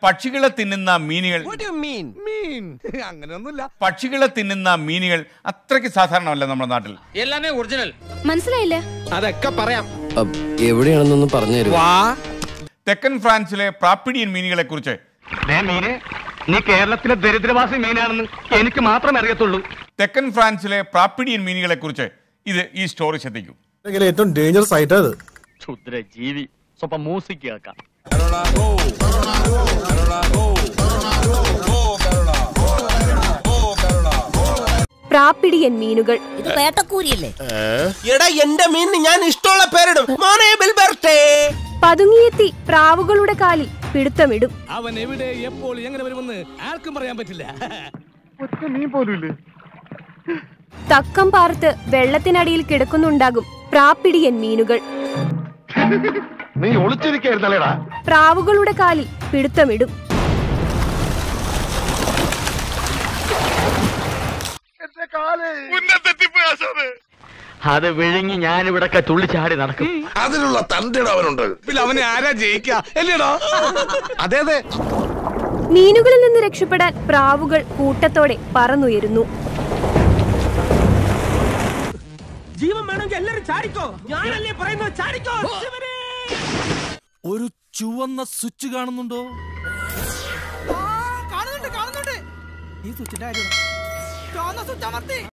പക്ഷികളെ തിന്നുന്ന മീനുകൾ മീൻ മീൻ അങ്ങനെയൊന്നുമില്ല പക്ഷികളെ തിന്നുന്ന മീനുകൾ അത്രയ്ക്ക് സാധാരണമല്ല നമ്മുടെ നാട്ടിൽ എല്ലാമേ ഒറിജിനൽ മനസ്സിലായില്ല അതൊക്കെ പറയാം എവിടെയാണെന്നൊന്ന് പറഞ്ഞു തരുമോ വാ തെക്കൻ ഫ്രാൻസിലെ പ്രാപ്പിഡിയൻ മീനുകളെ കുറിച്ച് മീനെ നീ കേരളത്തിലെ ദരിദ്രവാസി മീനാണെന്ന് എനിക്ക് മാത്രമേ അറിയത്തുള്ളൂ തെക്കൻ ഫ്രാൻസിലെ പ്രാപ്പിഡിയൻ മീനുകളെ കുറിച്ച് ഇത് ഈ സ്റ്റോറി ശ്രദ്ധിക്കൂ ഏറ്റവും ഡേഞ്ചറസ് ആയിട്ട് അത് ക്ഷുദ്ര ജീവി സ്വപ്പം മ്യൂസിക് കേൾക്കാം പ്രാപ്പിടിയൻ മീനുകൾ ഇത് വേട്ടക്കൂരിയല്ലേ എടാ എന്റെ മീനിന് ഞാൻ ഇഷ്ടമുള്ള പേരിടും മോനെ ബിൽബർട്ടേ പതുങ്ങിയെത്തി പ്രാവുകളുടെ കാലിൽ പിടുത്തമിടും അവൻ എവിടെ എപ്പോൾ എങ്ങനെ വരുമെന്ന് ആർക്കും പറയാൻ പറ്റില്ല തക്കം പാർത്ത് വെള്ളത്തിനടിയിൽ കിടക്കുന്നുണ്ടാകും പ്രാപ്പിടിയൻ മീനുകൾ നീ ഒളിച്ചിരിക്കായിരുന്നല്ലേടാ പ്രാവുകളുടെ കാലിൽ പിടുത്തമിടും അത് വിഴുങ്ങി ഞാനിവിടൊക്കെ തുള്ളിച്ചാടി നടക്കും അതിനുള്ള തന്റെ അവനുണ്ട് അവനെ ആരാ ജയിക്കാ അല്ലേടാ അതെ അതെ മീനുകളിൽ നിന്ന് രക്ഷപ്പെടാൻ പ്രാവുകൾ കൂട്ടത്തോടെ പറന്നുയരുന്നു ജീവൻ വേണമെങ്കിൽ എല്ലാരും ചാടിക്കോ ഞാനല്ലേ പറയുന്നത് ചാടിക്കോ ഒരു ചുവന്ന സ്വിച്ച് കാണുന്നുണ്ടോ കാണുന്നുണ്ട് കാണുന്നുണ്ട് ഈ സ്വിച്ചിന്റെ കാര്യം ചുവന്ന സ്വിച്ച് അമർത്തി